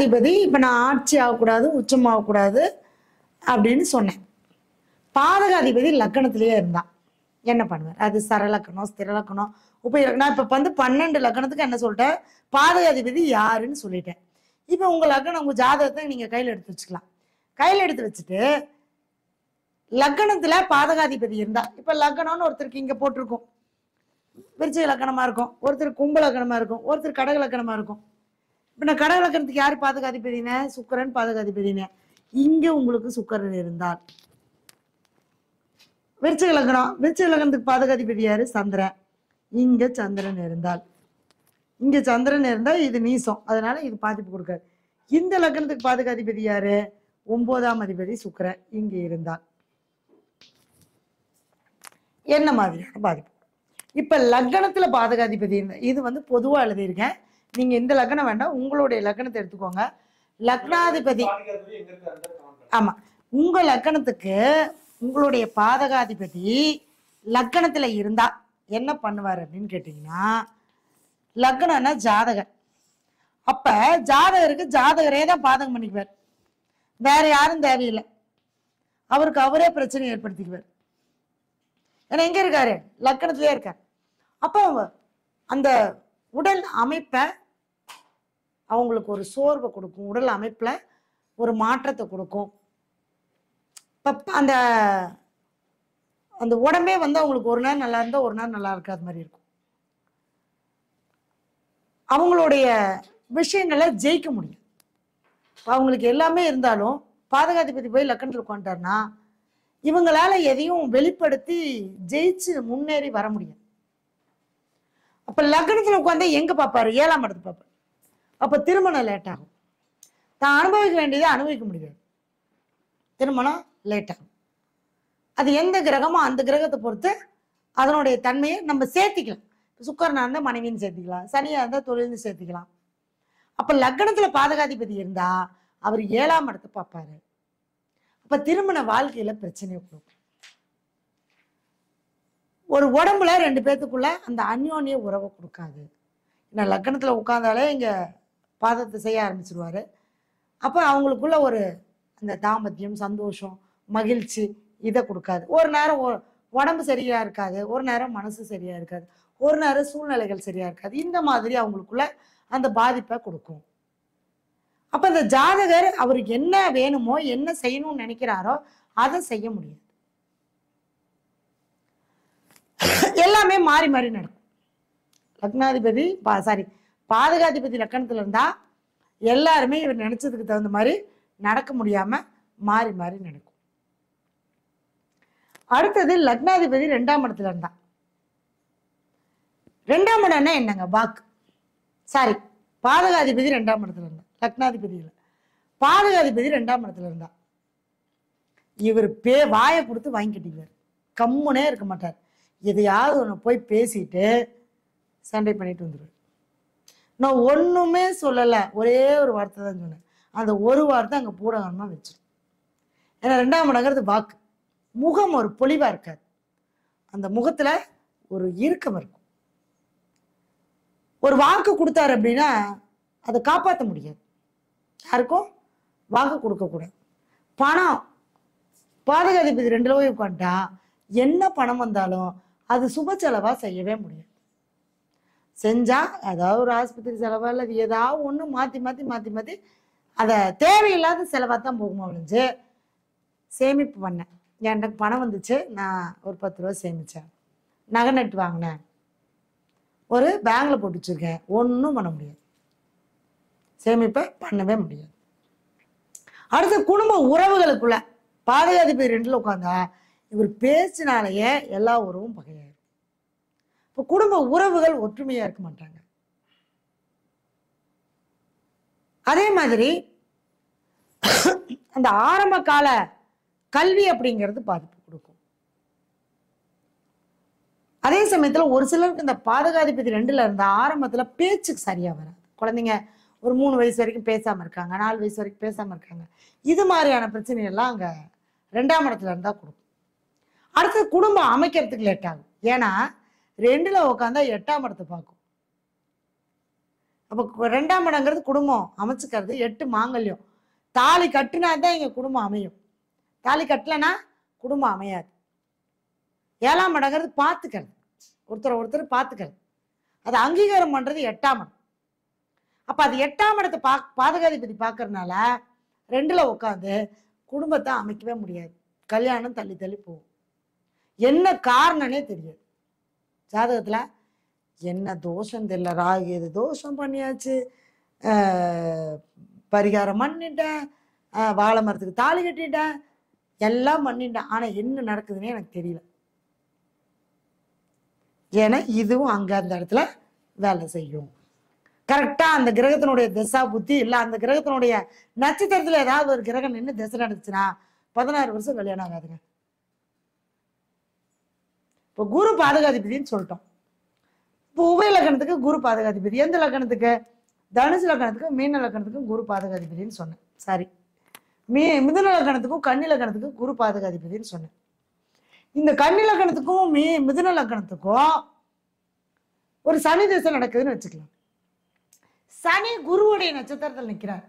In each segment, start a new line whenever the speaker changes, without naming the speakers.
பாதகாதிபதி இப்போ நான் ஆட்சி ஆகக்கூடாது உச்சம் ஆகக்கூடாது அப்படின்னு சொன்னேன் பாதகாதிபதி லக்கணத்திலேயே இருந்தான் என்ன பண்ணுவார் அது சரலக்கணம் ஸ்திரலக்கணம் உப நான் இப்போ வந்து பன்னெண்டு லக்கணத்துக்கு என்ன சொல்லிட்டேன் பாதகாதிபதி யாருன்னு சொல்லிட்டேன் இப்போ உங்கள் லக்கணம் உங்கள் ஜாதகத்தை நீங்கள் கையில் எடுத்து வச்சுக்கலாம் கையில் எடுத்து வச்சுட்டு லக்கணத்துல பாதகாதிபதி இருந்தா இப்ப லக்கணம்னு ஒருத்தருக்கு இங்க போட்டிருக்கும் விருச்சிக லக்கணமா இருக்கும் ஒருத்தர் கும்ப லக்கணமா இருக்கும் ஒருத்தர் கடக லக்கணமா இருக்கும் இப்ப நான் கடக லக்கணத்துக்கு யார் பாதகாதிபதினே சுக்கரன் பாதகாதிபதினே இங்க உங்களுக்கு சுக்கரன் இருந்தால் விருச்சிக லக்கணம் விருச்சிக லக்கணத்துக்கு பாதகாதிபதி யாரு சந்திரன் இங்க சந்திரன் இருந்தால் இங்க சந்திரன் இருந்தா இது நீசம் அதனால இது பாதிப்பு கொடுக்காது இந்த லக்கணத்துக்கு பாதகாதிபதி யாரு ஒன்பதாம் அதிபதி சுக்கிரன் இங்க இருந்தால் என்ன மாதிரியான பாதிப்பு இப்ப லக்னத்துல பாதகாதிபதி இருந்தா இது வந்து பொதுவா எழுதியிருக்கேன் நீங்க இந்த லக்னம் வேண்டாம் உங்களுடைய லக்னத்தை எடுத்துக்கோங்க லக்னாதிபதி
பாதுகாப்பு எங்க இருக்கு அந்த comment
ஆமா உங்க லக்கணத்துக்கு உங்களுடைய பாதகாதிபதி லக்கணத்துல இருந்தா என்ன பண்ணுவார் அப்படின்னு கேட்டீங்கன்னா லக்னம்னா ஜாதகர் அப்ப ஜாதகருக்கு ஜாதகரே தான் பாதகம் பண்ணிக்குவார் வேற யாரும் தேவையில்லை அவருக்கு அவரே பிரச்சனை ஏற்படுத்திக்குவார் ஏன்னா எங்க இருக்காரு லக்கணத்திலே இருக்கார் அப்போ அந்த உடல் அமைப்பை அவங்களுக்கு ஒரு சோர்வை கொடுக்கும் உடல் அமைப்புல ஒரு மாற்றத்தை கொடுக்கும் இப்ப அந்த அந்த உடம்பே வந்து அவங்களுக்கு ஒரு நேரம் நல்லா இருந்தா ஒரு நேரம் நல்லா இருக்காத மாதிரி இருக்கும் அவங்களுடைய விஷயங்களை ஜெயிக்க முடியும் இப்ப அவங்களுக்கு எல்லாமே இருந்தாலும் பாதகாதிபதி போய் லக்கணத்தில் உட்காந்துட்டாருன்னா இவங்களால எதையும் வெளிப்படுத்தி ஜெயிச்சு முன்னேறி வர முடியும் அப்ப லக்னத்துல உட்காந்து எங்க பார்ப்பாரு ஏழாம் இடத்து பார்ப்பாரு அப்ப திருமணம் லேட் ஆகும் தான் அனுபவிக்க வேண்டியதை அனுபவிக்க முடியாது திருமணம் லேட் ஆகும் அது எந்த கிரகமோ அந்த கிரகத்தை பொறுத்து அதனுடைய தன்மையை நம்ம சேர்த்திக்கலாம் சுக்கரனா இருந்தா மனைவின்னு சேர்த்திக்கலாம் சனியா இருந்தா தொழில்னு சேர்த்திக்கலாம் அப்ப லக்னத்துல பாதகாதிபதி இருந்தா அவர் ஏழாம் இடத்தை பார்ப்பாரு அப்ப திருமண வாழ்க்கையில பிரச்சனையை கொடுக்கும் ஒரு உடம்புல ரெண்டு பேத்துக்குள்ள அந்த அந்யோன்ய உறவை கொடுக்காது ஏன்னா லக்னத்துல உட்கார்ந்தாலே இங்க பாதத்தை செய்ய ஆரம்பிச்சிருவாரு அப்ப அவங்களுக்குள்ள ஒரு அந்த தாம்பத்தியம் சந்தோஷம் மகிழ்ச்சி இதை கொடுக்காது ஒரு நேரம் ஒ- உடம்பு சரியா இருக்காது ஒரு நேரம் மனசு சரியா இருக்காது ஒரு நேரம் சூழ்நிலைகள் சரியா இருக்காது இந்த மாதிரி அவங்களுக்குள்ள அந்த பாதிப்பை கொடுக்கும் அப்ப இந்த ஜாதகர் அவருக்கு என்ன வேணுமோ என்ன செய்யணும்னு நினைக்கிறாரோ அதை செய்ய முடியாது எல்லாமே மாறி மாறி நடக்கும் லக்னாதிபதி பா சாரி பாதகாதிபதி லக்கணத்துல இருந்தா எல்லாருமே இவர் நினைச்சதுக்கு தகுந்த மாதிரி நடக்க முடியாம மாறி மாறி நடக்கும் அடுத்தது லக்னாதிபதி ரெண்டாம் இடத்துல இருந்தா ரெண்டாம் இடம்னா என்னங்க வாக்கு சாரி பாதகாதிபதி ரெண்டாம் இடத்துல இருந்தா லக்னாதிபதி இல்ல பாதகாதிபதி ரெண்டாம் இடத்துல இருந்தா இவர் பே வாயை கொடுத்து வாங்கி கட்டிக்குவார் கம்முனே இருக்க மாட்டார் எதையாவது ஒன்று போய் பேசிட்டு சண்டை பண்ணிட்டு வந்துடுவார் நான் ஒண்ணுமே சொல்லலை ஒரே ஒரு வார்த்தை தான் சொன்னேன் அந்த ஒரு வார்த்தை அங்கே பூடகமாக வச்சிடும் ஏன்னா ரெண்டாம் இடங்கிறது வாக்கு முகம் ஒரு பொலிவா இருக்காது அந்த முகத்துல ஒரு இறுக்கம் இருக்கும் ஒரு வாக்கு கொடுத்தாரு அப்படின்னா அதை காப்பாற்ற முடியாது யாருக்கும் வாக்கு கொடுக்கக்கூடாது பணம் பாதகாதிபதி ரெண்டுல போய் உட்காந்துட்டா என்ன பணம் வந்தாலும் அது சுப செலவா செய்யவே முடியாது செஞ்சா ஏதாவது ஒரு ஆஸ்பத்திரி செலவா இல்லை ஏதாவது ஒன்று மாற்றி மாற்றி மாற்றி மாற்றி அதை தேவையில்லாத செலவாக தான் போகுமா ஒழிஞ்சு சேமிப்பு பண்ணேன் என்கிட்ட பணம் வந்துச்சு நான் ஒரு பத்து ரூபா சேமித்தேன் நகை நட்டு வாங்கினேன் ஒரு பேங்க்ல போட்டு வச்சிருக்கேன் ஒன்றும் பண்ண முடியாது சேமிப்பை பண்ணவே முடியாது அடுத்து குடும்ப உறவுகளுக்குள்ள பாதகாதிபதி ரெண்டுல உட்காந்தா இவர் பேச்சினாலேயே எல்லா உறவும் பகையாயிரும் இப்போ குடும்ப உறவுகள் ஒற்றுமையா இருக்க மாட்டாங்க அதே மாதிரி அந்த ஆரம்ப கால கல்வி அப்படிங்கிறது பாதிப்பு கொடுக்கும் அதே சமயத்துல ஒரு சிலருக்கு இந்த பாதகாதிபதி ரெண்டுல இருந்த ஆரம்பத்துல பேச்சுக்கு சரியா வராது குழந்தைங்க ஒரு மூணு வயசு வரைக்கும் பேசாம இருக்காங்க நாலு வயசு வரைக்கும் பேசாம இருக்காங்க இது மாதிரியான பிரச்சனை எல்லாம் அங்க ரெண்டாம் இடத்துல இருந்தா கொடுக்கும் அடுத்து குடும்பம் அமைக்கிறதுக்கு லேட் ஆகும் ஏன்னா ரெண்டுல உட்காந்தா எட்டாம் இடத்தை பார்க்கும் அப்போ ரெண்டாம் இடங்கிறது குடும்பம் அமைச்சுக்கிறது எட்டு மாங்கல்யம் தாலி கட்டினா தான் இங்கே குடும்பம் அமையும் தாலி கட்டலைன்னா குடும்பம் அமையாது ஏழாம் இடங்கிறது பார்த்துக்கிறது ஒருத்தர் ஒருத்தர் பார்த்துக்கிறது அது அங்கீகாரம் பண்ணுறது எட்டாம் இடம் அப்போ அது எட்டாம் இடத்தை பா பாதகாதிபதி பார்க்கறதுனால ரெண்டில் உட்காந்து குடும்பத்தை அமைக்கவே முடியாது கல்யாணம் தள்ளி தள்ளி போகும் என்ன காரணம்னே தெரியாது ஜாதகத்தில் என்ன தோஷம் தெரியல ராகு எது தோஷம் பண்ணியாச்சு ஆஹ் பரிகாரம் பண்ணிட்டேன் ஆஹ் வாழை மரத்துக்கு தாலி கட்டிட்டேன் எல்லாம் பண்ணிட்டேன் ஆனால் என்ன நடக்குதுன்னே எனக்கு தெரியல ஏன்னா இதுவும் அங்கே அந்த இடத்துல வேலை செய்யும் கரெக்டாக அந்த கிரகத்தினுடைய திசா புத்தி இல்லை அந்த கிரகத்தினுடைய நட்சத்திரத்தில் ஏதாவது ஒரு கிரகம் நின்று திசை நடந்துச்சுன்னா பதினாறு வருஷம் கல்யாணம் ஆகாதுங்க இப்போ குரு பாதகாதிபதினு சொல்லிட்டோம் இப்போ உபய லக்கணத்துக்கு குரு பாதகாதிபதி எந்த லக்கணத்துக்கு தனுசு லக்கணத்துக்கு மீன லக்கணத்துக்கும் குரு பாதகாதிபதினு சொன்னேன் சாரி மீ மிதுன லக்கணத்துக்கும் கன்னி லக்கணத்துக்கும் குரு பாதகாதிபதினு சொன்னேன் இந்த கன்னி லக்கணத்துக்கும் மீ மிதுன லக்கணத்துக்கும் ஒரு சனி திசை நடக்குதுன்னு வச்சுக்கலாம் சனி குருவுடைய நட்சத்திரத்தில் நிற்கிறார்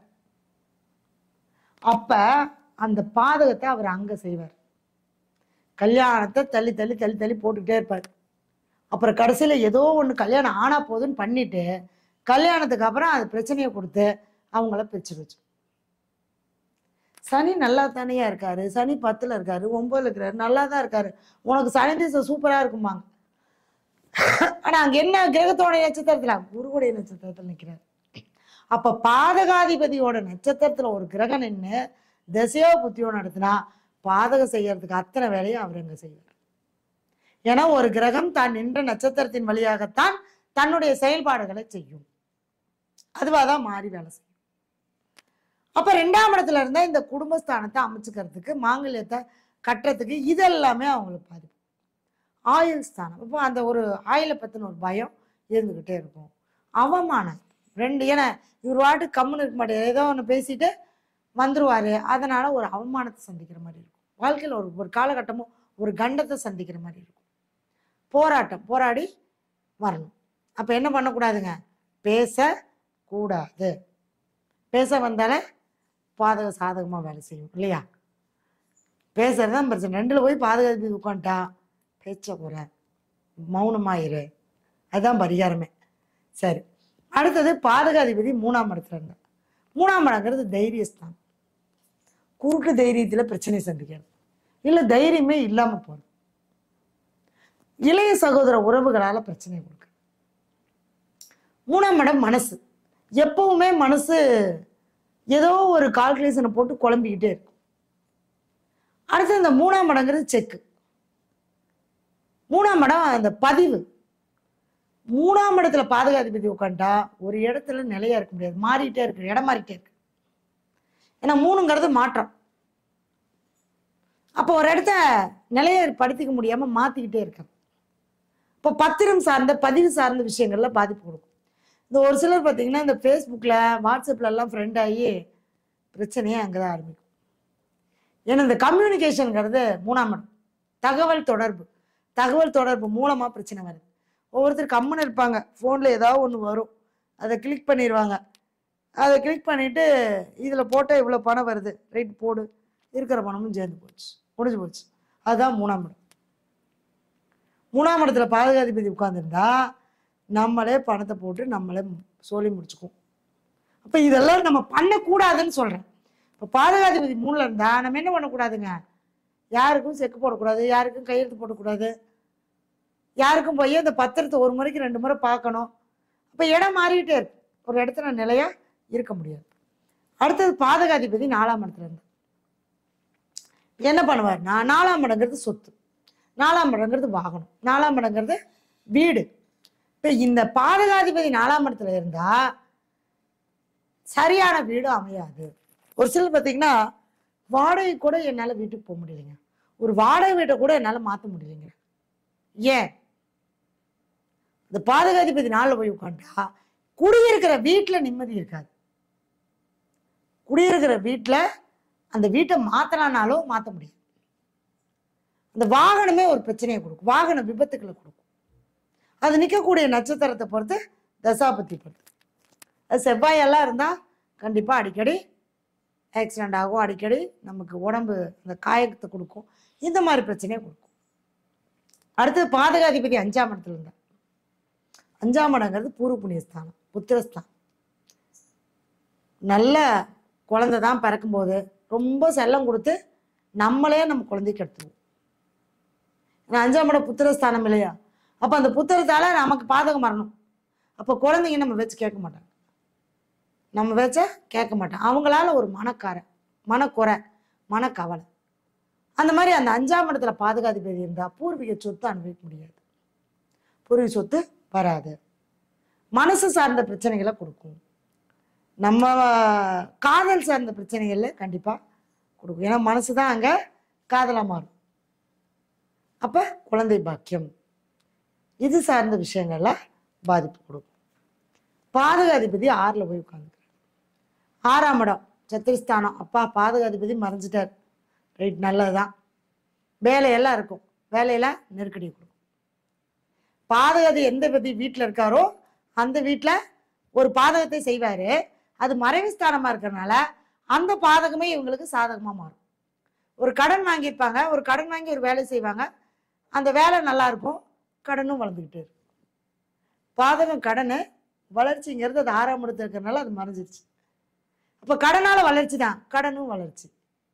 அப்ப அந்த பாதகத்தை அவர் அங்க செய்வார் கல்யாணத்தை தள்ளி தள்ளி தள்ளி தள்ளி போட்டுக்கிட்டே இருப்பார் அப்புறம் கடைசியில் ஏதோ ஒன்று கல்யாணம் ஆனா போதுன்னு பண்ணிட்டு கல்யாணத்துக்கு அப்புறம் அது பிரச்சனையை கொடுத்து அவங்கள பிரிச்சு வச்சு சனி நல்லா தானேயா இருக்காரு சனி பத்துல இருக்காரு ஒன்பதுல இருக்காரு நல்லா தான் இருக்காரு உனக்கு சனி திசை சூப்பரா இருக்குமாங்க ஆனா அங்க என்ன கிரகத்தோட நட்சத்திரத்துல குருவுடைய நட்சத்திரத்துல நிக்கிறார் அப்ப பாதகாதிபதியோட நட்சத்திரத்துல ஒரு கிரகம் நின்று திசையோ புத்தியோ நடத்தினா பாதகம் செய்யறதுக்கு அத்தனை வேலையும் அவர் அங்க செய்வார் ஏன்னா ஒரு கிரகம் தான் நின்ற நட்சத்திரத்தின் வழியாகத்தான் தன்னுடைய செயல்பாடுகளை செய்யும் அதுவாதான் மாறி வேலை செய்யும் அப்ப ரெண்டாம் இடத்துல இருந்தா இந்த குடும்பஸ்தானத்தை அமைச்சுக்கிறதுக்கு மாங்கல்யத்தை கட்டுறதுக்கு இதெல்லாமே அவங்களுக்கு பாதிப்பு ஆயுள் ஸ்தானம் இப்போ அந்த ஒரு ஆயிலை பத்தின ஒரு பயம் இருந்துகிட்டே இருக்கும் அவமானம் ரெண்டு ஏன்னா இவர் வாட்டு கம்முன்னு இருக்க மாட்டார் ஏதோ ஒன்று பேசிட்டு வந்துருவாரு அதனால ஒரு அவமானத்தை சந்திக்கிற மாதிரி இருக்கும் வாழ்க்கையில் ஒரு ஒரு காலகட்டமும் ஒரு கண்டத்தை சந்திக்கிற மாதிரி இருக்கும் போராட்டம் போராடி வரணும் அப்போ என்ன பண்ணக்கூடாதுங்க பேச கூடாது பேச வந்தாலே பாதக சாதகமாக வேலை செய்யும் இல்லையா பேசுறது தான் பிரச்சனை ரெண்டில் போய் பாதுகாப்பு உட்காந்துட்டா பேச்ச குறை மௌனமாயிரு அதுதான் பரிகாரமே சரி அடுத்தது பாதகாதிபதி மூணாம் இடத்துல இருந்தார் மூணாம் இடங்கிறது தைரியஸ்தானம் குறுக்கு தைரியத்தில் பிரச்சனை சந்திக்கிறது இல்லை தைரியமே இல்லாமல் போகிறது இளைய சகோதர உறவுகளால் பிரச்சனை கொடுக்கு மூணாம் இடம் மனசு எப்பவுமே மனசு ஏதோ ஒரு கால்குலேஷனை போட்டு குழம்பிக்கிட்டே இருக்கும் அடுத்து இந்த மூணாம் இடங்கிறது செக்கு மூணாம் இடம் அந்த பதிவு மூணாம் இடத்துல பாதுகாதிபதி உட்காந்துட்டா ஒரு இடத்துல நிலையா இருக்க முடியாது மாறிட்டே இருக்கு இடம் மாறிட்டே இருக்கு ஏன்னா மூணுங்கிறது மாற்றம் அப்போ ஒரு இடத்த நிலைய படுத்திக்க முடியாம மாத்திக்கிட்டே இருக்காங்க இப்போ பத்திரம் சார்ந்த பதிவு சார்ந்த விஷயங்கள்ல பாதிப்பு கொடுக்கும் இந்த ஒரு சிலர் பார்த்தீங்கன்னா இந்த ஃபேஸ்புக்கில் வாட்ஸ்அப்ல எல்லாம் ஃப்ரெண்ட் ஆகி பிரச்சனையே அங்கே தான் ஆரம்பிக்கும் ஏன்னா இந்த கம்யூனிகேஷனுங்கிறது மூணாம் இடம் தகவல் தொடர்பு தகவல் தொடர்பு மூலமாக பிரச்சனை வருது ஒவ்வொருத்தர் கம்முன்னு இருப்பாங்க ஃபோனில் ஏதாவது ஒன்று வரும் அதை கிளிக் பண்ணிடுவாங்க அதை கிளிக் பண்ணிவிட்டு இதில் போட்டால் இவ்வளோ பணம் வருது ரைட் போடு இருக்கிற பணமும் சேர்ந்து போச்சு முடிஞ்சு போச்சு அதுதான் மூணாம் இடம் மூணாம் இடத்துல பாதுகாதிபதி உட்காந்துருந்தா நம்மளே பணத்தை போட்டு நம்மளே சொல்லி முடிச்சுக்குவோம் அப்போ இதெல்லாம் நம்ம பண்ணக்கூடாதுன்னு சொல்கிறேன் இப்போ பாதுகாதிபதி மூணில் இருந்தால் நம்ம என்ன பண்ணக்கூடாதுங்க யாருக்கும் செக்கு போடக்கூடாது யாருக்கும் கையெழுத்து போடக்கூடாது யாருக்கும் போய் அந்த பத்திரத்தை ஒரு முறைக்கு ரெண்டு முறை பார்க்கணும் அப்போ இடம் மாறிக்கிட்டே இருக்கு ஒரு இடத்துல நிலையா இருக்க முடியாது அடுத்தது பாதகாதிபதி நாலாம் இடத்துல இருந்து என்ன பண்ணுவார்னா நாலாம் இடங்கிறது சொத்து நாலாம் இடங்கிறது வாகனம் நாலாம் இடங்கிறது வீடு இப்போ இந்த பாதகாதிபதி நாலாம் இடத்துல இருந்தா சரியான வீடு அமையாது ஒரு சிலர் பார்த்தீங்கன்னா வாடகை கூட என்னால் வீட்டுக்கு போக முடியலைங்க ஒரு வாடகை வீட்டை கூட என்னால் மாற்ற முடியலைங்க ஏன் இந்த பாதகாதிபதி நாளில் போய் உட்காந்துட்டா குடியிருக்கிற வீட்டில் நிம்மதி இருக்காது குடியிருக்கிற வீட்டில் அந்த வீட்டை மாற்றலானாலும் மாற்ற முடியாது அந்த வாகனமே ஒரு பிரச்சனையை கொடுக்கும் வாகன விபத்துக்களை கொடுக்கும் அது நிற்கக்கூடிய நட்சத்திரத்தை பொறுத்து தசாபத்தி பொறுத்து அது செவ்வாயெல்லாம் இருந்தால் கண்டிப்பாக அடிக்கடி ஆக்சிடெண்ட் ஆகும் அடிக்கடி நமக்கு உடம்பு அந்த காயத்தை கொடுக்கும் இந்த மாதிரி பிரச்சனையை கொடுக்கும் அடுத்தது பாதகாதிபதி அஞ்சாம் இடத்துல இருந்தார் அஞ்சாம் இடங்கிறது பூர்வ புண்ணியஸ்தானம் புத்திரஸ்தானம் நல்ல குழந்தை தான் பிறக்கும்போது ரொம்ப செல்லம் கொடுத்து நம்மளே நம்ம குழந்தைக்கு எடுத்துருவோம் ஏன்னா அஞ்சாம் இடம் புத்திரஸ்தானம் இல்லையா அப்போ அந்த புத்திரத்தால நமக்கு பாதகம் வரணும் அப்போ குழந்தைங்க நம்ம வச்சு கேட்க மாட்டாங்க நம்ம வச்ச கேட்க மாட்டாங்க அவங்களால ஒரு மனக்கார மனக்குறை மனக்கவலை அந்த மாதிரி அந்த அஞ்சாம் இடத்துல பாதுகாதிபதி இருந்தால் பூர்வீக சொத்து அனுபவிக்க முடியாது பூர்வீக சொத்து வராது மனசு சார்ந்த பிரச்சனைகளை கொடுக்கும் நம்ம காதல் சார்ந்த பிரச்சனைகள்ல கண்டிப்பாக கொடுக்கும் ஏன்னா மனசு தான் அங்கே காதலாக மாறும் அப்போ குழந்தை பாக்கியம் இது சார்ந்த விஷயங்கள்ல பாதிப்பு கொடுக்கும் பாதகாதிபதி ஆறில் போய் உட்காந்துக்கிறார் ஆறாம் இடம் சத்திரஸ்தானம் அப்பா பாதகாதிபதி மறைஞ்சிட்டார் ரைட் நல்லதுதான் வேலையெல்லாம் இருக்கும் வேலையில நெருக்கடி கொடுக்கும் பாதகதி எந்த பதி வீட்டில் இருக்காரோ அந்த வீட்டில் ஒரு பாதகத்தை செய்வார் அது மறைவு ஸ்தானமாக இருக்கிறனால அந்த பாதகமே இவங்களுக்கு சாதகமாக மாறும் ஒரு கடன் வாங்கியிருப்பாங்க ஒரு கடன் வாங்கி ஒரு வேலை செய்வாங்க அந்த வேலை நல்லா இருக்கும் கடனும் வளர்ந்துக்கிட்டு இருக்கும் பாதகம் கடனு வளர்ச்சிங்கிறது அது ஆறாம் இடத்துல இருக்கிறனால அது மறைஞ்சிருச்சு அப்போ கடனால வளர்ச்சி தான் கடனும் வளர்ச்சி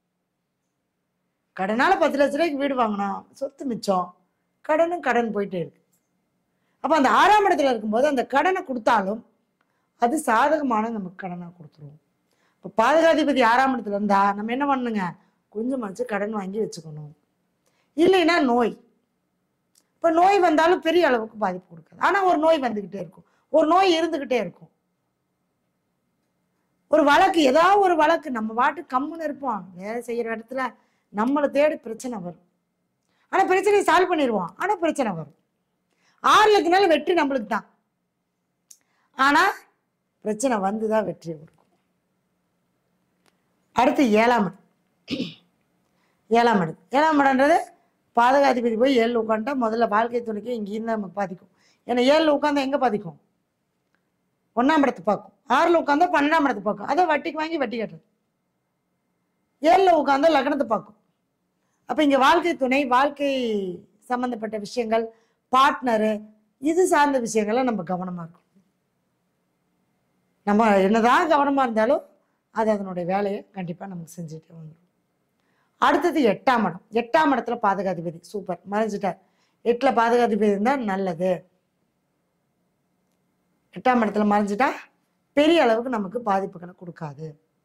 கடனால பத்து லட்ச ரூபாய்க்கு வீடு வாங்கினோம் சொத்து மிச்சம் கடனும் கடன் போயிட்டே இருக்கு அப்போ அந்த ஆறாம் இடத்துல இருக்கும்போது அந்த கடனை கொடுத்தாலும் அது சாதகமான நமக்கு கடனாக கொடுத்துருவோம் இப்போ பாதுகாதிபதி ஆறாம் இடத்துல இருந்தா நம்ம என்ன பண்ணுங்க கொஞ்சமாச்சு கடன் வாங்கி வச்சுக்கணும் இல்லைன்னா நோய் இப்போ நோய் வந்தாலும் பெரிய அளவுக்கு பாதிப்பு கொடுக்காது ஆனால் ஒரு நோய் வந்துக்கிட்டே இருக்கும் ஒரு நோய் இருந்துக்கிட்டே இருக்கும் ஒரு வழக்கு ஏதாவது ஒரு வழக்கு நம்ம வாட்டு கம்முன்னு இருப்போம் வேலை செய்கிற இடத்துல நம்மளை தேடி பிரச்சனை வரும் ஆனால் பிரச்சனையை சால்வ் பண்ணிடுவோம் ஆனால் பிரச்சனை வரும் ஆறுல இருக்கனால வெற்றி நம்மளுக்கு தான் ஆனால் பிரச்சனை வந்து தான் வெற்றியை கொடுக்கும் அடுத்து ஏழாம் இடம் ஏழாம் இடம் ஏழாம் இடம்ன்றது பாதகாதிபதி போய் ஏழில் உட்காந்துட்டா முதல்ல வாழ்க்கை துணைக்கு இங்கேருந்து நமக்கு பாதிக்கும் ஏன்னா ஏழில் உட்காந்தா எங்கே பாதிக்கும் ஒன்றாம் இடத்தை பார்க்கும் ஆறில் உட்காந்தா பன்னெண்டாம் இடத்தை பார்க்கும் அதை வட்டிக்கு வாங்கி வட்டி கட்டுறது ஏழில் உட்காந்தா லக்னத்தை பார்க்கும் அப்போ இங்கே வாழ்க்கை துணை வாழ்க்கை சம்மந்தப்பட்ட விஷயங்கள் பார்ட்னரு இது சார்ந்த விஷயங்களை நம்ம கவனமாக இருக்கணும் நம்ம என்னதான் கவனமாக இருந்தாலும் அது அதனுடைய வேலையை கண்டிப்பாக நமக்கு செஞ்சுட்டே வந்துடும் அடுத்தது எட்டாம் இடம் எட்டாம் இடத்துல பாதகாதிபதி சூப்பர் மறைஞ்சிட்டார் எட்டில் பாதகாதிபதி இருந்தால் நல்லது எட்டாம் இடத்துல மறைஞ்சிட்டா பெரிய அளவுக்கு நமக்கு பாதிப்புகளை கொடுக்காது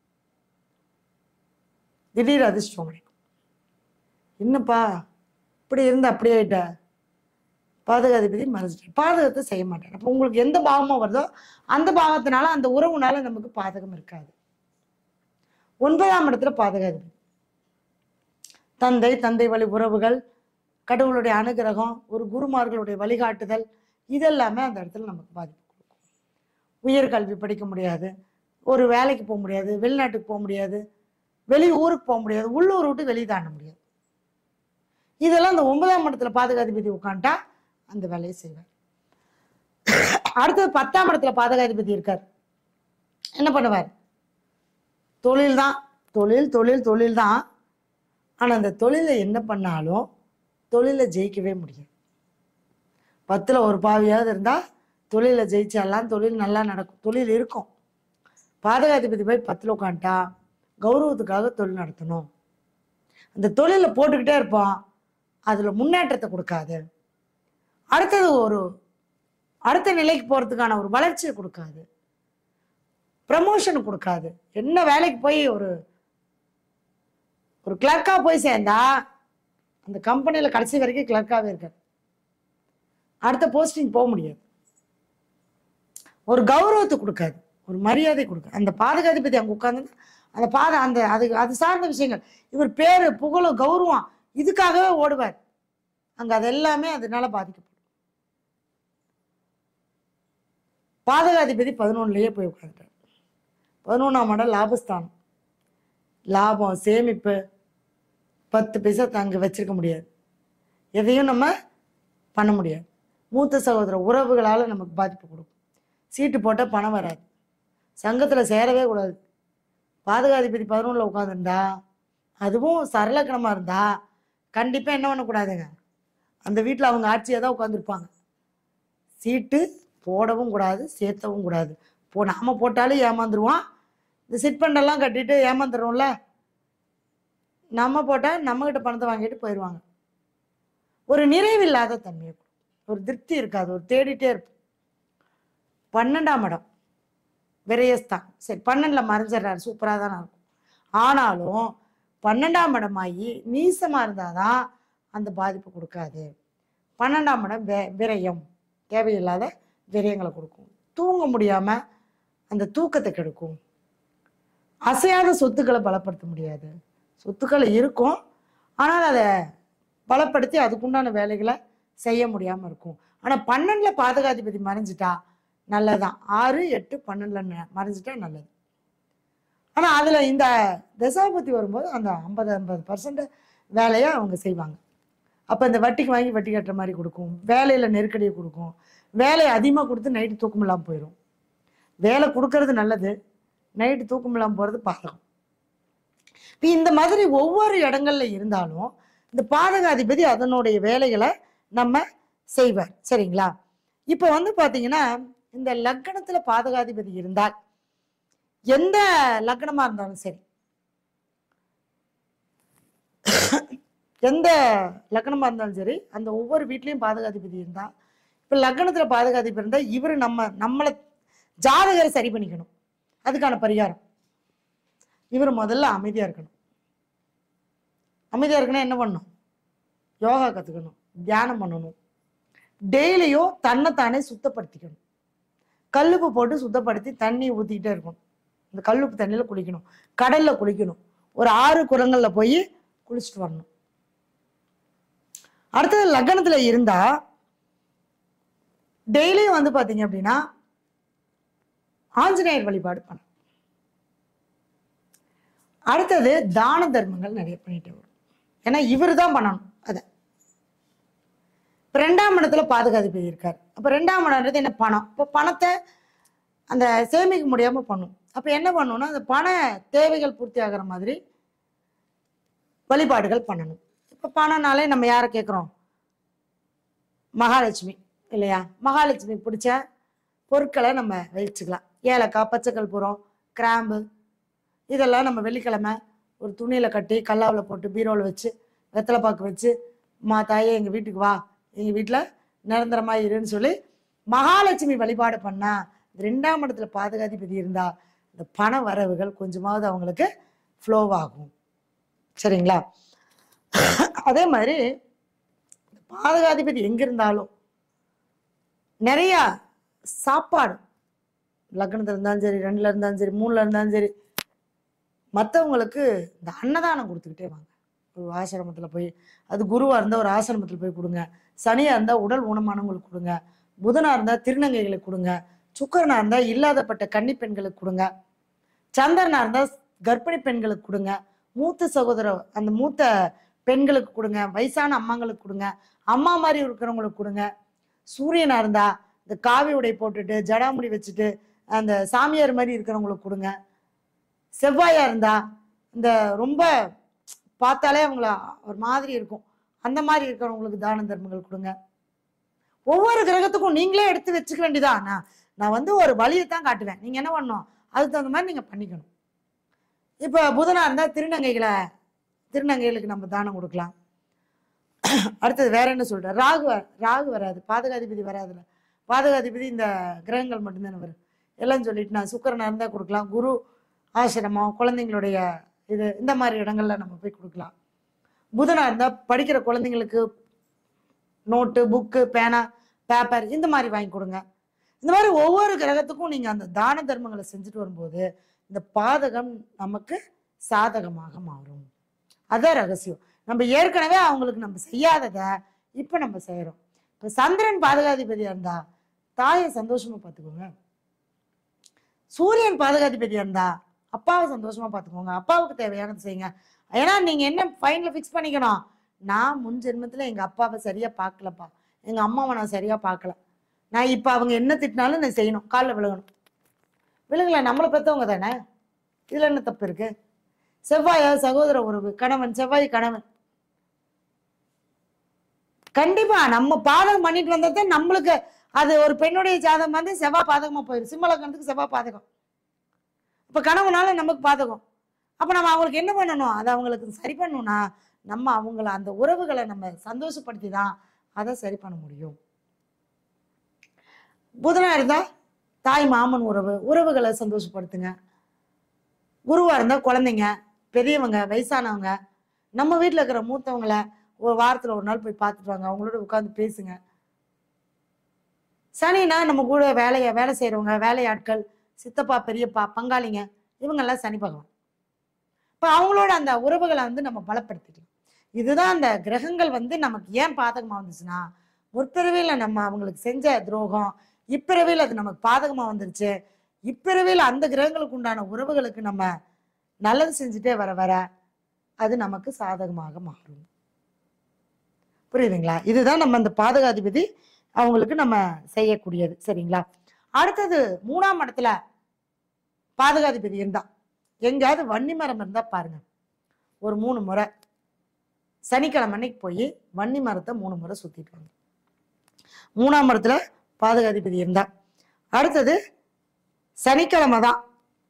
திடீர் அதிர்ஷ்டம் கிடைக்கும் என்னப்பா இப்படி இருந்து அப்படியே ஆயிட்ட பாதகாதிபதி மறைஞ்சிட்டார் பாதகத்தை செய்ய மாட்டார் அப்போ உங்களுக்கு எந்த பாவமோ வருதோ அந்த பாவத்தினால அந்த உறவுனால நமக்கு பாதகம் இருக்காது ஒன்பதாம் இடத்துல பாதகாதிபதி தந்தை தந்தை வழி உறவுகள் கடவுளுடைய அனுகிரகம் ஒரு குருமார்களுடைய வழிகாட்டுதல் இதெல்லாமே அந்த இடத்துல நமக்கு பாதிப்பு கொடுக்கும் உயர்கல்வி படிக்க முடியாது ஒரு வேலைக்கு போக முடியாது வெளிநாட்டுக்கு போக முடியாது வெளி ஊருக்கு போக முடியாது உள்ளூர் விட்டு வெளியே தாண்ட முடியாது இதெல்லாம் அந்த ஒன்பதாம் இடத்துல பாதகாதிபதி உட்காந்துட்டா அந்த வேலையை செய்வார் அடுத்தது பத்தாம் இடத்துல பாதகாதிபதி இருக்கார் என்ன பண்ணுவார் தொழில் தான் தொழில் தொழில் தொழில் தான் ஆனால் அந்த தொழிலை என்ன பண்ணாலும் தொழிலை ஜெயிக்கவே முடியாது பத்தில் ஒரு பாவியாவது இருந்தால் தொழிலை ஜெயிச்சாலாம் தொழில் நல்லா நடக்கும் தொழில் இருக்கும் பாதகாதிபதி போய் பத்தில் உட்காந்துட்டா கௌரவத்துக்காக தொழில் நடத்தணும் அந்த தொழிலை போட்டுக்கிட்டே இருப்போம் அதில் முன்னேற்றத்தை கொடுக்காது அடுத்தது ஒரு அடுத்த நிலைக்கு போகிறதுக்கான ஒரு வளர்ச்சியை கொடுக்காது ப்ரமோஷன் கொடுக்காது என்ன வேலைக்கு போய் ஒரு ஒரு கிளர்க்காக போய் சேர்ந்தா அந்த கம்பெனியில் கடைசி வரைக்கும் கிளர்க்காகவே இருக்காது அடுத்த போஸ்டிங் போக முடியாது ஒரு கௌரவத்தை கொடுக்காது ஒரு மரியாதை கொடுக்காது அந்த பாதுகாதிபதி அங்கே உட்காந்து அந்த பாத அந்த அது அது சார்ந்த விஷயங்கள் இவர் பேரு புகழும் கௌரவம் இதுக்காகவே ஓடுவார் அங்கே அது எல்லாமே அதனால பாதிக்கப்படும் பாதகாதிபதி பதினொன்றுலேயே போய் உட்காந்துட்டார் பதினொன்றாம் இடம் லாபஸ்தானம் லாபம் சேமிப்பு பத்து பைசா அங்கே வச்சிருக்க முடியாது எதையும் நம்ம பண்ண முடியாது மூத்த சகோதர உறவுகளால் நமக்கு பாதிப்பு கொடுக்கும் சீட்டு போட்டால் பணம் வராது சங்கத்தில் சேரவே கூடாது பாதுகாதிபதி பதினொன்றில் உட்காந்துருந்தா அதுவும் சரலக்கணமாக இருந்தா கண்டிப்பாக என்ன பண்ணக்கூடாதுங்க அந்த வீட்டில் அவங்க ஆட்சியாக தான் உட்காந்துருப்பாங்க சீட்டு போடவும் கூடாது சேர்த்தவும் கூடாது போ நாம போட்டாலும் ஏமாந்துருவான் இந்த சிட் ஃபண்டெல்லாம் கட்டிட்டு ஏமாந்துடுறோம்ல நம்ம போட்டால் நம்மக்கிட்ட பணத்தை வாங்கிட்டு போயிடுவாங்க ஒரு நிறைவில்லாத தன்மையை கொடுக்கும். ஒரு திருப்தி இருக்காது ஒரு தேடிட்டே இருப்போம் பன்னெண்டாம் இடம் விரயஸ்தான் சரி பன்னெண்டில் மறைஞ்சிடுறாரு சூப்பராக தானே இருக்கும் ஆனாலும் பன்னெண்டாம் இடமாகி நீசமாக இருந்தால் தான் அந்த பாதிப்பு கொடுக்காது பன்னெண்டாம் இடம் வே விரயம் தேவையில்லாத விரயங்களை கொடுக்கும் தூங்க முடியாமல் அந்த தூக்கத்தை கெடுக்கும் அசையாத சொத்துக்களை பலப்படுத்த முடியாது சொத்துக்கள் இருக்கும் ஆனால் அதை பலப்படுத்தி அதுக்குண்டான வேலைகளை செய்ய முடியாமல் இருக்கும் ஆனால் பன்னெண்டில் பாதுகாதிபதி மறைஞ்சிட்டா நல்லதுதான் ஆறு எட்டு பன்னெண்டில் மறைஞ்சிட்டா நல்லது ஆனால் அதில் இந்த தசாபதி வரும்போது அந்த ஐம்பது ஐம்பது பர்சன்ட் வேலையை அவங்க செய்வாங்க அப்போ இந்த வட்டிக்கு வாங்கி வட்டி கட்டுற மாதிரி கொடுக்கும் வேலையில் நெருக்கடியை கொடுக்கும் வேலையை அதிகமாக கொடுத்து நைட்டு தூக்கம் இல்லாமல் போயிடும் வேலை கொடுக்கறது நல்லது நைட்டு தூக்கம் இல்லாமல் போகிறது பாதகம் இப்போ இந்த மாதிரி ஒவ்வொரு இடங்கள்ல இருந்தாலும் இந்த பாதகாதிபதி அதனுடைய வேலைகளை நம்ம செய்வார் சரிங்களா இப்போ வந்து பார்த்தீங்கன்னா இந்த லக்கணத்தில் பாதகாதிபதி இருந்தால் எந்த லக்னமாக இருந்தாலும் சரி எந்த லக்னமாக இருந்தாலும் சரி அந்த ஒவ்வொரு வீட்லேயும் பாதகாதிபதி இருந்தால் இப்போ லக்னத்தில் பாதகாதிபதி இருந்தால் இவர் நம்ம நம்மளை ஜாதகரை சரி பண்ணிக்கணும் அதுக்கான பரிகாரம் இவர் முதல்ல அமைதியாக இருக்கணும் அமைதியாக இருக்கணும் என்ன பண்ணணும் யோகா கற்றுக்கணும் தியானம் பண்ணணும் டெய்லியும் தன்னைத்தானே சுத்தப்படுத்திக்கணும் கல்லுப்பு போட்டு சுத்தப்படுத்தி தண்ணி ஊற்றிக்கிட்டே இருக்கணும் இந்த கல்லுப்பு தண்ணியில் குளிக்கணும் கடலில் குளிக்கணும் ஒரு ஆறு குரங்களில் போய் குளிச்சுட்டு வரணும் அடுத்தது லக்னத்தில் இருந்தால் டெய்லியும் வந்து பார்த்தீங்க அப்படின்னா ஆஞ்சநேயர் வழிபாடு பண்ணணும் அடுத்தது தான தர்மங்கள் நிறைய பண்ணிட்டு வரும் ஏன்னா இவர் தான் பண்ணணும் அதை இப்போ ரெண்டாம் இடத்துல பாதுகாதிபதி இருக்கார் அப்போ ரெண்டாம் இடம்ன்றது என்ன பணம் இப்போ பணத்தை அந்த சேமிக்க முடியாமல் பண்ணும் அப்போ என்ன பண்ணணும்னா அந்த பண தேவைகள் பூர்த்தி ஆகிற மாதிரி வழிபாடுகள் பண்ணணும் இப்போ பணம்னாலே நம்ம யாரை கேட்குறோம் மகாலட்சுமி இல்லையா மகாலட்சுமி பிடிச்ச பொருட்களை நம்ம வச்சுக்கலாம் ஏலக்காய் பச்சைக்கற்பூரம் கிராம்பு இதெல்லாம் நம்ம வெள்ளிக்கிழமை ஒரு துணியில் கட்டி கல்லாவில் போட்டு பீரோவில் வச்சு வெத்தலை பாக்கு வச்சு மா தாயே எங்கள் வீட்டுக்கு வா எங்கள் வீட்டில் நிரந்தரமாக இருன்னு சொல்லி மகாலட்சுமி வழிபாடு பண்ணா இந்த ரெண்டாம் இடத்துல பாதுகாதிபதி இருந்தா இந்த பண வரவுகள் கொஞ்சமாவது அவங்களுக்கு ஃப்ளோவ் ஆகும் சரிங்களா அதே மாதிரி பாதுகாதிபதி எங்க இருந்தாலும் நிறைய சாப்பாடு லக்னத்துல இருந்தாலும் சரி ரெண்டுல இருந்தாலும் சரி மூணுல இருந்தாலும் சரி மற்றவங்களுக்கு இந்த அன்னதானம் கொடுத்துக்கிட்டே வாங்க ஒரு ஆசிரமத்தில் போய் அது குருவாக இருந்தால் ஒரு ஆசிரமத்தில் போய் கொடுங்க சனியாக இருந்தால் உடல் ஊனமானவங்களுக்கு கொடுங்க புதனாக இருந்தால் திருநங்கைகளுக்கு கொடுங்க சுக்கரனாக இருந்தால் இல்லாதப்பட்ட கன்னி பெண்களுக்கு கொடுங்க சந்திரனாக இருந்தால் கர்ப்பிணி பெண்களுக்கு கொடுங்க மூத்த சகோதர அந்த மூத்த பெண்களுக்கு கொடுங்க வயசான அம்மாங்களுக்கு கொடுங்க அம்மா மாதிரி இருக்கிறவங்களுக்கு கொடுங்க சூரியனாக இருந்தால் இந்த காவி உடை போட்டுட்டு ஜடாமுடி வச்சுட்டு அந்த சாமியார் மாதிரி இருக்கிறவங்களுக்கு கொடுங்க செவ்வாயா இருந்தா இந்த ரொம்ப பார்த்தாலே அவங்கள ஒரு மாதிரி இருக்கும் அந்த மாதிரி இருக்கிறவங்களுக்கு தான தர்மங்கள் கொடுங்க ஒவ்வொரு கிரகத்துக்கும் நீங்களே எடுத்து வச்சுக்க வேண்டியதா நான் நான் வந்து ஒரு வழியை தான் காட்டுவேன் நீங்க என்ன பண்ணணும் அதுக்கு தகுந்த மாதிரி நீங்க பண்ணிக்கணும் இப்போ புதனா இருந்தா திருநங்கைகளை திருநங்கைகளுக்கு நம்ம தானம் கொடுக்கலாம் அடுத்தது வேற என்ன சொல்றேன் ராகு வ- ராகு வராது பாதகாதிபதி வராதுல பாதகாதிபதி இந்த கிரகங்கள் மட்டும்தானே வரும் எல்லாம் சொல்லிட்டு நான் சுக்கரனா இருந்தா கொடுக்கலாம் குரு ஆசிரமம் குழந்தைங்களுடைய இது இந்த மாதிரி இடங்கள்ல நம்ம போய் கொடுக்கலாம் புதனா இருந்தா படிக்கிற குழந்தைங்களுக்கு நோட்டு புக்கு பேனா பேப்பர் இந்த மாதிரி வாங்கி கொடுங்க இந்த மாதிரி ஒவ்வொரு கிரகத்துக்கும் நீங்க அந்த தான தர்மங்களை செஞ்சுட்டு வரும்போது இந்த பாதகம் நமக்கு சாதகமாக மாறும் அதான் ரகசியம் நம்ம ஏற்கனவே அவங்களுக்கு நம்ம செய்யாததை இப்போ நம்ம செய்கிறோம் இப்போ சந்திரன் பாதகாதிபதியா இருந்தா தாயை சந்தோஷமா பார்த்துக்கோங்க சூரியன் பாதகாதிபதியா இருந்தா அப்பாவை சந்தோஷமா பார்த்துக்கோங்க அப்பாவுக்கு தேவையானது செய்யுங்க ஏன்னா நீங்க என்ன ஃபைனல் ஃபிக்ஸ் பண்ணிக்கணும் நான் முன் ஜென்மத்துல எங்க அப்பாவை சரியா பார்க்கலப்பா எங்க அம்மாவை நான் சரியா பார்க்கல நான் இப்போ அவங்க என்ன திட்டினாலும் நான் செய்யணும் காலில் விழுகணும் விழுங்கல நம்மளை பெற்றவங்க தானே இதில் என்ன தப்பு இருக்கு செவ்வாயா சகோதர உறவு கணவன் செவ்வாய் கணவன் கண்டிப்பா நம்ம பாதகம் பண்ணிட்டு வந்தது நம்மளுக்கு அது ஒரு பெண்ணுடைய ஜாதகம் வந்து செவ்வாய் பாதகமா போயிடும் சிம்மலக்கணத்துக்கு செவ்வாய் பாதகம் இப்ப கணவனால நமக்கு பாதகம் அப்ப நம்ம அவங்களுக்கு என்ன பண்ணணும் அதை அவங்களுக்கு சரி பண்ணணும்னா நம்ம அவங்கள அந்த உறவுகளை நம்ம சந்தோஷப்படுத்தி தான் அதை சரி பண்ண முடியும் புதனா இருந்தா தாய் மாமன் உறவு உறவுகளை சந்தோஷப்படுத்துங்க குருவா இருந்தா குழந்தைங்க பெரியவங்க வயசானவங்க நம்ம வீட்டில் இருக்கிற மூத்தவங்கள ஒரு வாரத்தில் ஒரு நாள் போய் பார்த்துட்டு வாங்க அவங்களோட உட்காந்து பேசுங்க சனினா நம்ம கூட வேலையை வேலை செய்கிறவங்க வேலையாட்கள் சித்தப்பா பெரியப்பா பங்காளிங்க இவங்கெல்லாம் சனி பகவான் இப்போ அவங்களோட அந்த உறவுகளை வந்து நம்ம பலப்படுத்திக்கலாம் இதுதான் அந்த கிரகங்கள் வந்து நமக்கு ஏன் பாதகமாக வந்துச்சுன்னா முற்பிறவியில் நம்ம அவங்களுக்கு செஞ்ச துரோகம் இப்பிறவியில் அது நமக்கு பாதகமாக வந்துருச்சு இப்பிறவியில் அந்த கிரகங்களுக்கு உண்டான உறவுகளுக்கு நம்ம நல்லது செஞ்சுட்டே வர வர அது நமக்கு சாதகமாக மாறும் புரியுதுங்களா இதுதான் நம்ம அந்த பாதகாதிபதி அவங்களுக்கு நம்ம செய்யக்கூடியது சரிங்களா அடுத்தது மூணாம் இடத்துல பாதகாதிபதி இருந்தா எங்கேயாவது வன்னி மரம் இருந்தா பாருங்க ஒரு மூணு முறை சனிக்கிழமை அன்னைக்கு போய் வன்னி மரத்தை மூணு முறை சுத்திட்டு வாங்க மூணாம் இடத்துல பாதகாதிபதி இருந்தா அடுத்தது சனிக்கிழமை தான்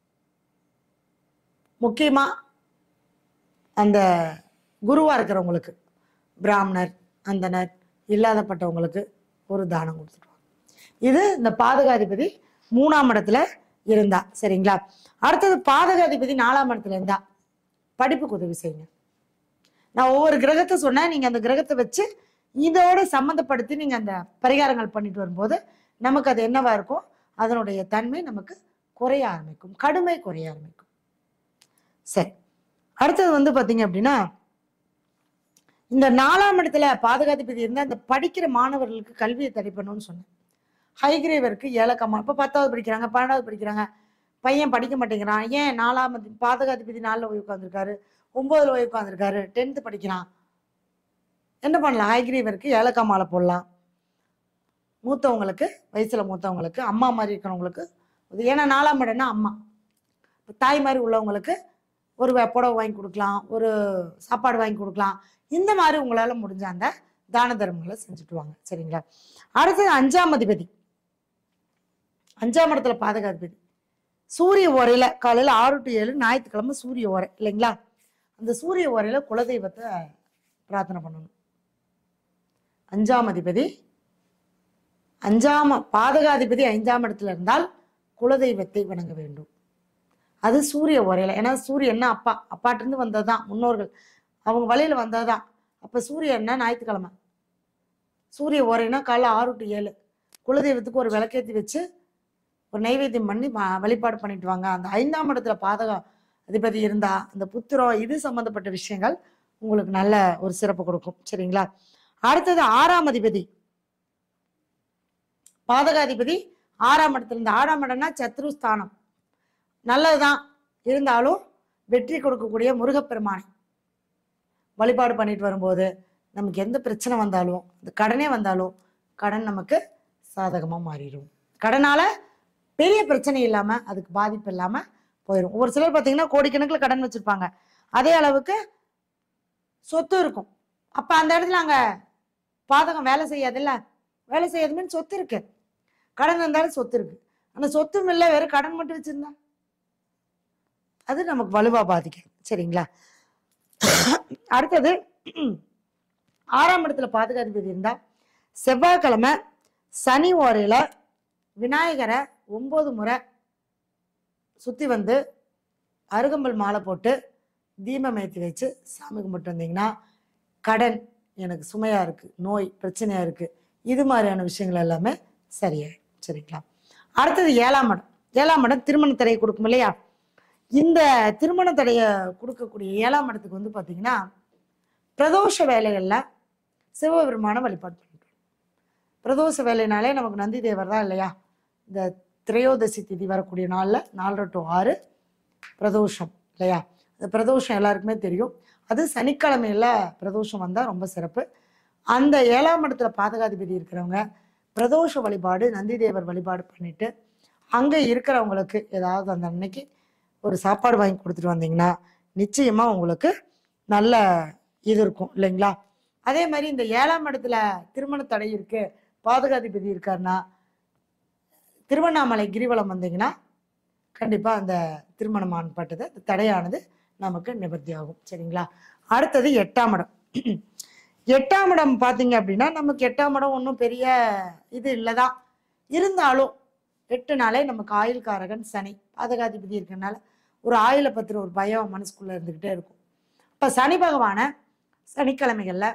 முக்கியமா அந்த குருவா இருக்கிறவங்களுக்கு பிராமணர் அந்தனர் இல்லாதப்பட்டவங்களுக்கு ஒரு தானம் கொடுத்துருவாங்க இது இந்த பாதகாதிபதி மூணாம் இடத்துல இருந்தா சரிங்களா அடுத்தது பாதகாதிபதி நாலாம் இடத்துல இருந்தா படிப்புக்கு உதவி செய்யுங்க நான் ஒவ்வொரு கிரகத்தை சொன்னேன் நீங்க அந்த கிரகத்தை வச்சு இதோட சம்மந்தப்படுத்தி நீங்க அந்த பரிகாரங்கள் பண்ணிட்டு வரும்போது நமக்கு அது என்னவா இருக்கும் அதனுடைய தன்மை நமக்கு குறைய ஆரம்பிக்கும் கடுமை குறைய ஆரம்பிக்கும் சரி அடுத்தது வந்து பாத்தீங்க அப்படின்னா இந்த நாலாம் இடத்துல பாதுகாதிபதி இருந்தா இந்த படிக்கிற மாணவர்களுக்கு கல்வியை தடை பண்ணணும்னு சொன்னேன் ஹைகிரேவருக்கு ஏழக்கம்மா இப்போ பத்தாவது படிக்கிறாங்க பன்னெண்டாவது படிக்கிறாங்க பையன் படிக்க மாட்டேங்கிறான் ஏன் நாலாம் அதி- பாதகாதிபதி நாலில் போய் உட்காந்துருக்காரு ஒன்பதுல போய் உட்காந்துருக்காரு டென்த்து படிக்கிறான் என்ன பண்ணலாம் ஹைகிரீவருக்கு ஏலக்காய் மாலை போடலாம் மூத்தவங்களுக்கு வயசுல மூத்தவங்களுக்கு அம்மா மாதிரி இருக்கிறவங்களுக்கு இது ஏன்னா நாலாம் இடம்னா அம்மா இப்ப தாய் மாதிரி உள்ளவங்களுக்கு ஒரு வெ- புடவை வாங்கி கொடுக்கலாம் ஒரு சாப்பாடு வாங்கி கொடுக்கலாம் இந்த மாதிரி உங்களால முடிஞ்ச அந்த தான தர்மங்களை செஞ்சுட்டு வாங்க சரிங்களா அடுத்தது அஞ்சாம் அதிபதி அஞ்சாம் இடத்துல பாதகாதிபதி சூரிய ஓரையில காலையில ஆறு டு ஏழு ஞாயிற்றுக்கிழமை சூரிய ஓரை இல்லைங்களா அந்த சூரிய ஓரையில குலதெய்வத்தை பிரார்த்தனை பண்ணணும் அஞ்சாம் அதிபதி அஞ்சாம பாதகாதிபதி ஐந்தாம் இடத்துல இருந்தால் குலதெய்வத்தை வணங்க வேண்டும் அது சூரிய உரையில ஏன்னா சூரியன்னா அப்பா அப்பாட்டிருந்து வந்ததுதான் முன்னோர்கள் அவங்க வழியில வந்ததுதான் அப்ப சூரியன்னா ஞாயிற்றுக்கிழமை சூரிய உரைனா காலைல ஆறு டு ஏழு குலதெய்வத்துக்கு ஒரு விளக்கேத்தி வச்சு ஒரு நைவேத்தியம் பண்ணி வ- வழிபாடு பண்ணிட்டு வாங்க அந்த ஐந்தாம் இடத்துல பாதக அதிபதி இருந்தா அந்த புத்திரம் இது சம்பந்தப்பட்ட விஷயங்கள் உங்களுக்கு நல்ல ஒரு சிறப்பு கொடுக்கும் சரிங்களா அடுத்தது ஆறாம் அதிபதி பாதகாதிபதி ஆறாம் இடத்துல இந்த ஆறாம் இடம்னா சத்ருஸ்தானம் நல்லதுதான் இருந்தாலும் வெற்றி கொடுக்கக்கூடிய முருகப்பெருமானை வழிபாடு பண்ணிட்டு வரும்போது நமக்கு எந்த பிரச்சனை வந்தாலும் இந்த கடனே வந்தாலும் கடன் நமக்கு சாதகமா மாறிடும் கடனால பெரிய பிரச்சனை இல்லாம அதுக்கு பாதிப்பு இல்லாம போயிடும் ஒரு சிலர் பார்த்தீங்கன்னா கோடிக்கணக்கில் கடன் வச்சிருப்பாங்க அதே அளவுக்கு சொத்து இருக்கும் அப்ப அந்த இடத்துல அங்க பாதகம் வேலை செய்யாதுல்ல வேலை செய்யாது மீன் சொத்து இருக்கு கடன் இருந்தாலும் சொத்து இருக்கு அந்த சொத்தும் இல்லை வெறும் கடன் மட்டும் வச்சிருந்தா அது நமக்கு வலுவா பாதிக்கும் சரிங்களா அடுத்தது ஆறாம் இடத்துல பாதுகாதிபதி இருந்தா செவ்வாய்க்கிழமை சனி ஓரையில விநாயகரை ஒன்பது முறை சுத்தி வந்து அருகம்புல் மாலை போட்டு தீபம் ஏற்றி வச்சு சாமி கும்பிட்டு வந்தீங்கன்னா கடன் எனக்கு சுமையா இருக்கு நோய் பிரச்சனையா இருக்கு இது மாதிரியான விஷயங்கள் எல்லாமே சரியாயிடும் சரிங்களா அடுத்தது ஏழாம் இடம் ஏழாம் இடம் திருமண தடையை கொடுக்கும் இல்லையா இந்த திருமண தடையை கொடுக்கக்கூடிய ஏழாம் இடத்துக்கு வந்து பார்த்தீங்கன்னா பிரதோஷ வேலைகளில் சிவபெருமான வழிபாடு பண்ணிட்டு பிரதோஷ வேலைனாலே நமக்கு நந்தி தேவர் தான் இல்லையா இந்த திரையோதசி திதி வரக்கூடிய நாளில் நாலரை டு ஆறு பிரதோஷம் இல்லையா இந்த பிரதோஷம் எல்லாருக்குமே தெரியும் அது சனிக்கிழமையில பிரதோஷம் வந்தால் ரொம்ப சிறப்பு அந்த ஏழாம் இடத்துல பாதகாதிபதி இருக்கிறவங்க பிரதோஷ வழிபாடு நந்தி தேவர் வழிபாடு பண்ணிட்டு அங்கே இருக்கிறவங்களுக்கு ஏதாவது அந்த அன்னைக்கு ஒரு சாப்பாடு வாங்கி கொடுத்துட்டு வந்தீங்கன்னா நிச்சயமாக உங்களுக்கு நல்ல இது இருக்கும் இல்லைங்களா அதே மாதிரி இந்த ஏழாம் இடத்துல திருமண தடை இருக்கு பாதுகாதிபதி இருக்காருன்னா திருவண்ணாமலை கிரிவலம் வந்தீங்கன்னா கண்டிப்பாக அந்த திருமணம் ஆண்பட்டது அந்த தடையானது நமக்கு நிவர்த்தி ஆகும் சரிங்களா அடுத்தது எட்டாம் இடம் எட்டாம் இடம் பார்த்தீங்க அப்படின்னா நமக்கு எட்டாம் இடம் ஒன்றும் பெரிய இது இல்லைதான் இருந்தாலும் எட்டு நாளே நமக்கு ஆயுள்காரகன் சனி பாதகாதிபதி இருக்கறனால ஒரு ஆயுளை பற்றின ஒரு பயம் மனசுக்குள்ளே இருந்துக்கிட்டே இருக்கும் இப்போ சனி பகவானை சனிக்கிழமைகளில்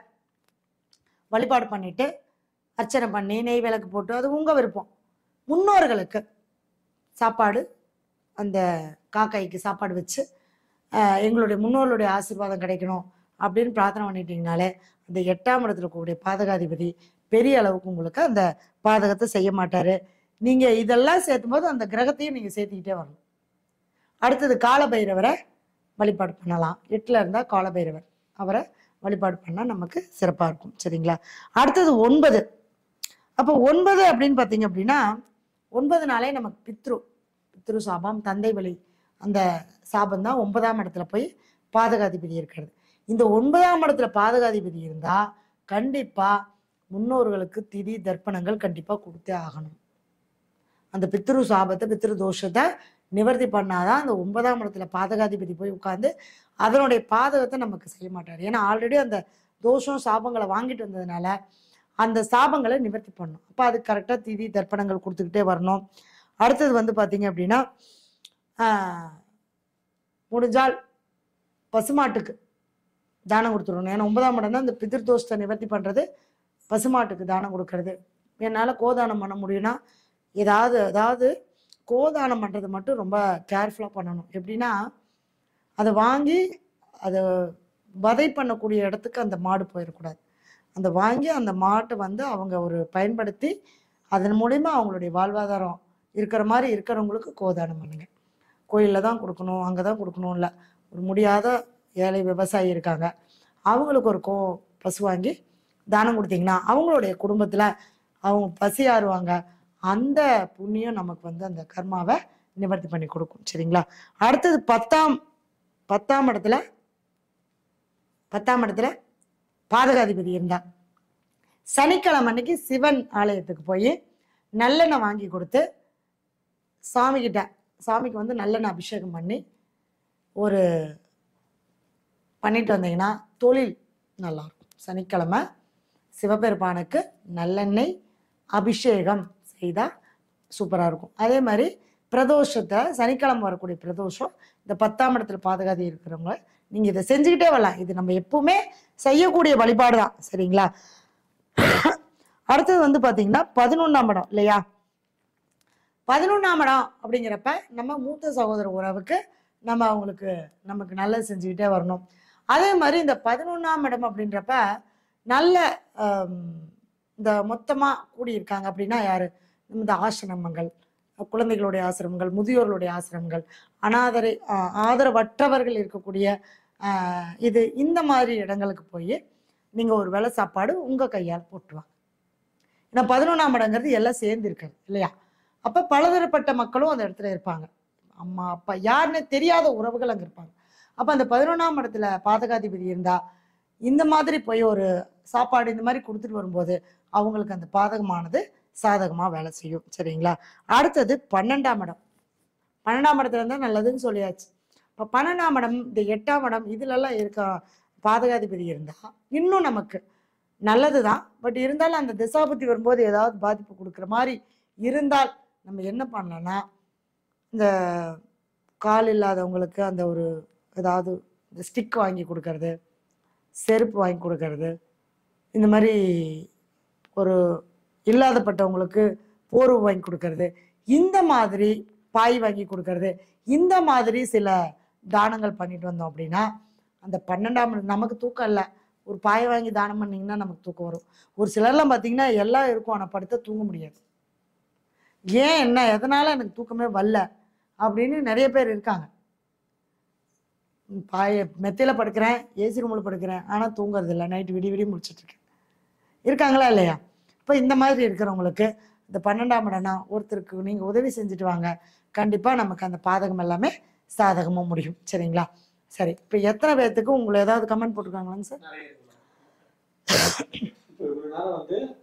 வழிபாடு பண்ணிட்டு அர்ச்சனை பண்ணி நெய் விளக்கு போட்டு அது உங்கள் விருப்பம் முன்னோர்களுக்கு சாப்பாடு அந்த காக்காய்க்கு சாப்பாடு வச்சு ஆஹ், எங்களுடைய முன்னோர்களுடைய ஆசீர்வாதம் கிடைக்கணும் அப்படின்னு பிரார்த்தனை பண்ணிட்டீங்கனாலே அந்த எட்டாம் இடத்துல இருக்கக்கூடிய பாதகாதிபதி பெரிய அளவுக்கு உங்களுக்கு அந்த பாதகத்தை செய்ய மாட்டாரு நீங்க இதெல்லாம் சேர்த்தும் போது அந்த கிரகத்தையும் நீங்க சேர்த்துக்கிட்டே வரணும் அடுத்தது காலபைரவரை வழிபாடு பண்ணலாம் எட்டுல இருந்தா காலபைரவர் அவரை வழிபாடு பண்ணா நமக்கு சிறப்பா இருக்கும் சரிங்களா அடுத்தது ஒன்பது அப்போ ஒன்பது அப்படின்னு பார்த்தீங்க அப்படின்னா ஒன்பது நாளே நமக்கு பித்ரு பித்ரு சாபம் தந்தை வழி அந்த சாபம் தான் ஒன்பதாம் இடத்துல போய் பாதகாதிபதி இருக்கிறது இந்த ஒன்பதாம் இடத்துல பாதகாதிபதி இருந்தா கண்டிப்பா முன்னோர்களுக்கு திதி தர்ப்பணங்கள் கண்டிப்பா கொடுத்தே ஆகணும் அந்த பித்ரு சாபத்தை பித்ரு தோஷத்தை நிவர்த்தி பண்ணாதான் அந்த ஒன்பதாம் இடத்துல பாதகாதிபதி போய் உட்கார்ந்து அதனுடைய பாதகத்தை நமக்கு செய்ய மாட்டார் ஏன்னா ஆல்ரெடி அந்த தோஷம் சாபங்களை வாங்கிட்டு வந்ததுனால அந்த சாபங்களை நிவர்த்தி பண்ணணும் அப்போ அது கரெக்டாக திதி தர்ப்பணங்கள் கொடுத்துக்கிட்டே வரணும் அடுத்தது வந்து பார்த்தீங்க அப்படின்னா ஆஹ், முடிஞ்சால் பசுமாட்டுக்கு தானம் கொடுத்துடணும் ஏன்னா ஒன்பதாம் இடம் தான் இந்த பிதிர்தோஷத்தை நிவர்த்தி பண்ணுறது பசுமாட்டுக்கு தானம் கொடுக்கறது என்னால் கோதானம் பண்ண முடியும்னா ஏதாவது அதாவது கோதானம் பண்ணுறது மட்டும் ரொம்ப கேர்ஃபுல்லாக பண்ணணும் எப்படின்னா அதை வாங்கி அதை வதை பண்ணக்கூடிய இடத்துக்கு அந்த மாடு போயிடக்கூடாது அந்த வாங்கி அந்த மாட்டை வந்து அவங்க ஒரு பயன்படுத்தி அதன் மூலிமா அவங்களுடைய வாழ்வாதாரம் இருக்கிற மாதிரி இருக்கிறவங்களுக்கு கோதானம் பண்ணுங்க கோயிலில் தான் கொடுக்கணும் அங்கே தான் கொடுக்கணும் இல்லை ஒரு முடியாத ஏழை விவசாயி இருக்காங்க அவங்களுக்கு ஒரு கோ பசு வாங்கி தானம் கொடுத்தீங்கன்னா அவங்களுடைய குடும்பத்தில் அவங்க பசி ஆறுவாங்க அந்த புண்ணியம் நமக்கு வந்து அந்த கர்மாவை நிவர்த்தி பண்ணி கொடுக்கும் சரிங்களா அடுத்தது பத்தாம் பத்தாம் இடத்துல பத்தாம் இடத்துல பாதகாதிபதி இருந்தா சனிக்கிழமை அன்னைக்கு சிவன் ஆலயத்துக்கு போய் நல்லெண்ணெய் வாங்கி கொடுத்து சாமி கிட்ட சாமிக்கு வந்து நல்லெண்ணெய் அபிஷேகம் பண்ணி ஒரு பண்ணிட்டு வந்தீங்கன்னா தொழில் நல்லா இருக்கும் சனிக்கிழமை சிவபெருமானுக்கு நல்லெண்ணெய் அபிஷேகம் செய்தால் சூப்பராக இருக்கும் அதே மாதிரி பிரதோஷத்தை சனிக்கிழமை வரக்கூடிய பிரதோஷம் இந்த பத்தாம் இடத்துல பாதுகாதி இருக்கிறவங்க நீங்கள் இதை செஞ்சுக்கிட்டே வரலாம் இது நம்ம எப்பவுமே செய்யக்கூடிய வழிபாடு தான் சரிங்களா அடுத்தது வந்து பார்த்தீங்கன்னா பதினொன்றாம் இடம் இல்லையா பதினொன்றாம் இடம் அப்படிங்கிறப்ப நம்ம மூத்த சகோதர உறவுக்கு நம்ம அவங்களுக்கு நமக்கு நல்லது செஞ்சுக்கிட்டே வரணும் அதே மாதிரி இந்த பதினொன்றாம் இடம் அப்படின்றப்ப நல்ல ஆம், இந்த மொத்தமாக கூடியிருக்காங்க அப்படின்னா யாரு இந்த ஆசிரமங்கள் குழந்தைகளுடைய ஆசிரமங்கள் முதியோர்களுடைய ஆசிரமங்கள் அனாதரை ஆ, ஆதரவற்றவர்கள் இருக்கக்கூடிய ஆ, இது இந்த மாதிரி இடங்களுக்கு போய் நீங்கள் ஒரு வேளை சாப்பாடு உங்கள் கையால் போட்டுவாங்க ஏன்னா பதினொன்றாம் இடங்கிறது எல்லாம் சேர்ந்து இருக்காது இல்லையா அப்போ பலதரப்பட்ட மக்களும் அந்த இடத்துல இருப்பாங்க அம்மா அப்பா யாருன்னு தெரியாத உறவுகள் அங்கே இருப்பாங்க அப்போ அந்த பதினொன்றாம் இடத்துல பாதகாதிபதி இருந்தா இந்த மாதிரி போய் ஒரு சாப்பாடு இந்த மாதிரி கொடுத்துட்டு வரும்போது அவங்களுக்கு அந்த பாதகமானது சாதகமாக வேலை செய்யும் சரிங்களா அடுத்தது பன்னெண்டாம் இடம் பன்னெண்டாம் இடத்துல இருந்தால் நல்லதுன்னு சொல்லியாச்சு இப்போ பன்னெண்டாம் இடம் இந்த எட்டாம் இடம் இதுலலாம் இருக்க பாதகாதிபதி இருந்தா இன்னும் நமக்கு நல்லது தான் பட் இருந்தாலும் அந்த திசாபுத்தி வரும்போது ஏதாவது பாதிப்பு கொடுக்குற மாதிரி இருந்தால் நம்ம என்ன பண்ணலாம்னா இந்த கால் இல்லாதவங்களுக்கு அந்த ஒரு ஏதாவது இந்த ஸ்டிக் வாங்கி கொடுக்கறது செருப்பு வாங்கி கொடுக்கறது இந்த மாதிரி ஒரு இல்லாதப்பட்டவங்களுக்கு போர்வு வாங்கி கொடுக்கறது இந்த மாதிரி பாய் வாங்கி கொடுக்கறது இந்த மாதிரி சில தானங்கள் பண்ணிட்டு வந்தோம் அப்படின்னா அந்த பன்னெண்டாம் மணி- நமக்கு தூக்கம் இல்லை ஒரு பாய் வாங்கி தானம் பண்ணீங்கன்னா நமக்கு தூக்கம் வரும் ஒரு சிலர்லாம் பார்த்தீங்கன்னா எல்லாம் இருக்கும் ஆனால் படுத்தா தூங்க முடியாது ஏன் என்ன எதனால எனக்கு தூக்கமே வரல அப்படின்னு நிறைய பேர் இருக்காங்க ம், பாய மெத்தையில படுக்கிறேன் ஏசி ரூமில் படுக்கிறேன் ஆனால் தூங்குறது இல்லை நைட்டு விடி விடி முடிச்சிட்டு இருக்கேன் இருக்காங்களா இல்லையா இப்போ இந்த மாதிரி இருக்கிறவங்களுக்கு இந்த பன்னெண்டாம் இடம்னா ஒருத்தருக்கு நீங்கள் உதவி செஞ்சுட்டு வாங்க கண்டிப்பாக நமக்கு அந்த பாதகம் எல்லாமே சாதகமாக முடியும் சரிங்களா சரி இப்போ எத்தனை பேர்த்துக்கு உங்களை ஏதாவது கமெண்ட் போட்டிருக்காங்களாங்க சார்
நிறைய இருக்கு மேடம் இப்போ இவ்வளவு நேரம் வந்து